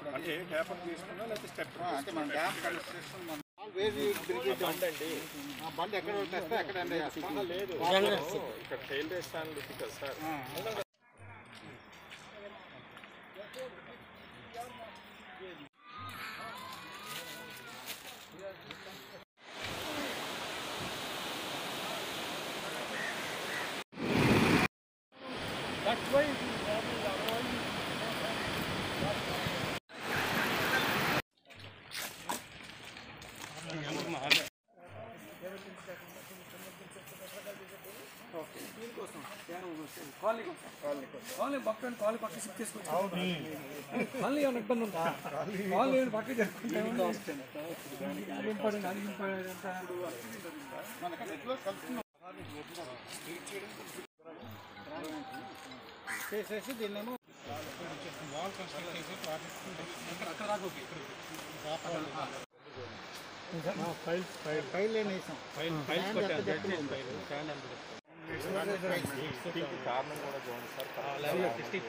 అంటే ఏ ట్యాపర్ తీసుకున్నా లేకపోతే స్టెప్ అంటే మన డ్యామ్ కన్స్ట్రక్షన్ మన వేరు బ్రిడ్జ్ ఆ బండి ఎక్కడ వదిలేస్తే అక్కడ ఎండ చేస్తాం. లేదు ఇక్కడ రైల్వే స్టాండ్ ఉంది కదా సార్ కాలనీ పక్కన కాలనీ పక్క షిఫ్ట్ చేసుకోవచ్చు కాలనీ ఏమైనా ఇబ్బంది ఉందా కాలనీ ఏమైనా పక్క జరుపుకుంటే అది ఇంపార్టెంట్ అది ఇంపార్టెంట్ అంతా మనకి నెట్లో కలుపుతున్నాం చేసేసి దీన్నేమో ఫైల్ లేని వేసాం కారణం కూడా చూడండి సార్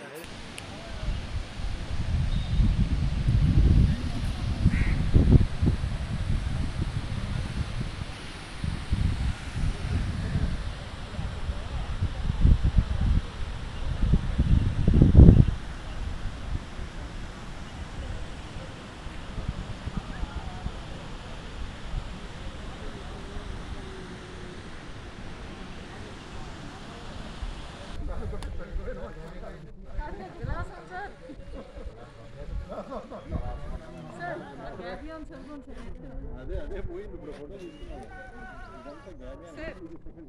అదే అదే పోయింది ఇప్పుడు ఫోటో తీసుకున్నాను ఇదంతా గ్యాబియన్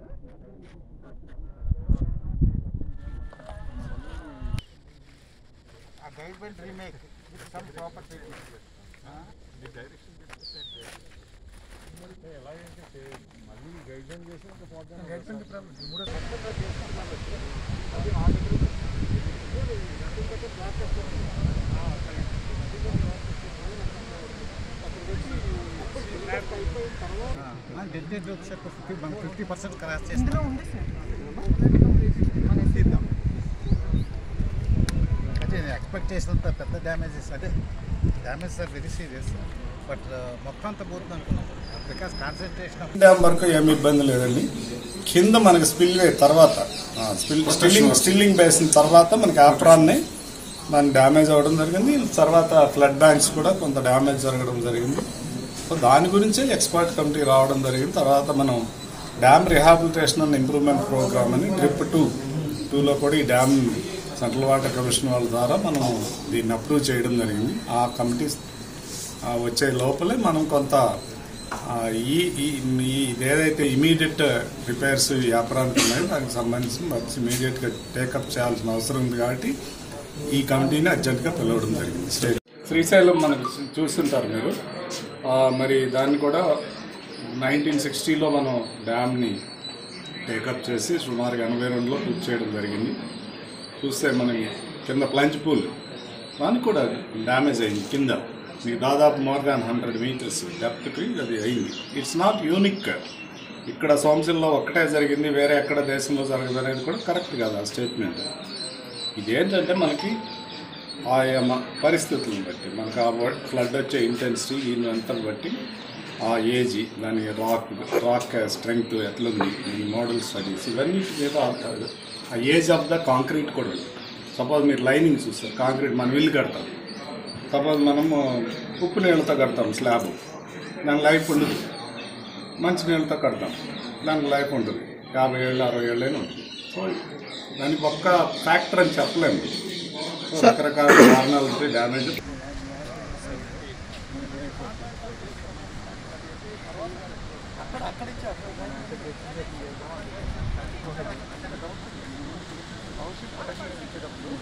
ఆ guide belt remake with some proper treatment మళ్ళీ గైడ్ లైన్ చేసి ఇంకా పోతాను డెడ్ డెడ్ వచ్చాక ఫిఫ్టీ ఫిఫ్టీ పర్సెంట్ క్రాస్ చేస్తాం తీద్దాం అంటే నేను ఎక్స్పెక్ట్ చేసినంత పెద్ద డ్యామేజెస్ అంటే damage are very serious but మొత్తం అంతా పోతుంది అనుకున్నాం బికాస్ కాన్సన్ట్రేషన్ ఆఫ్ డ్యామ్ వరకు ఏమి ఇబ్బంది లేదండి కింద మనకి స్పిల్వే తర్వాత ఆ, స్పిల్ స్టిల్లింగ్ స్టిల్లింగ్ బేసిన తర్వాత మనకి ఆఫ్రాన్ని మన డ్యామేజ్ అవ్వడం జరిగింది తర్వాత ఫ్లడ్ బ్యాంక్స్ కూడా కొంత డ్యామేజ్ జరగడం జరిగింది సో దాని గురించే ఎక్స్పర్ట్ కమిటీ రావడం జరిగింది తర్వాత మనం dam rehabilitation and improvement program అని ట్రిప్ టూ టూలో కూడా ఈ డ్యామ్ సెంట్రల్ వాటర్ కమిషన్ వాళ్ళ ద్వారా మనం దీన్ని అప్రూవ్ చేయడం జరిగింది ఆ కమిటీ ఆ, వచ్చే లోపలే మనం కొంత ఆ, ఈ ఈ ఈ- ఏదైతే ఇమీడియట్ రిపేర్స్ వ్యాపారానికి ఉన్నాయో దానికి సంబంధించి మంచి ఇమీడియట్గా టేకప్ చేయాల్సిన అవసరం ఉంది కాబట్టి ఈ కమిటీని అర్జెంట్గా పిలవడం జరిగింది స్టేట్ శ్రీశైలం మనకు చూస్తుంటారు మీరు ఆ, మరి దాన్ని కూడా నైన్టీన్ సిక్స్టీలో మనం డ్యామ్ని టేకప్ చేసి సుమారుగా ఎనభై రెండులో పూర్తి చేయడం జరిగింది చూస్తే మనకి కింద ప్లంచ్ పూల్ దానికి కూడా డ్యామేజ్ అయింది కింద మీకు దాదాపు మోర్ దాన్ హండ్రెడ్ మీటర్స్ డెప్త్కి అది అయింది ఇట్స్ నాట్ యూనిక్ ఇక్కడ సోమశిల్లో ఒక్కటే జరిగింది వేరే ఎక్కడ దేశంలో జరగదు అనేది కూడా కరెక్ట్ కాదు ఆ స్టేట్మెంట్ ఇదేంటంటే మనకి ఆయా మ- పరిస్థితులను బట్టి మనకు ఆ ఫ్లడ్ వచ్చే ఇంటెన్సిటీ దీని అంతా బట్టి ఆ ఏజ్ దాని రాక్ రాక్ స్ట్రెంగ్త్ ఎట్లుంది ఈ మోడల్ స్టడీస్ ఇవన్నీ మీద ఆ- ఆ ఏజ్ ఆఫ్ ద కాంక్రీట్ కూడా ఉంది సపోజ్ మీరు లైనింగ్ చూస్తారు కాంక్రీట్ మనం ఇల్లు కడతాం సపోజ్ మనము ఉప్పు నీళ్ళతో కడతాం స్లాబ్ దాని లైఫ్ ఉండదు మంచి నీళ్ళతో కడతాం దానికి లైఫ్ ఉంటుంది యాభై ఏళ్ళు అరవై ఏళ్ళైనా ఉంటుంది సో దానికి ఒక్క ఫ్యాక్టర్ అని చెప్పలేము సో రకరకాల కారణాలు ఉంటాయి డ్యామేజ్ హౌసింగ్ ప్రొటెక్షన్ ఇచ్చేటప్పుడు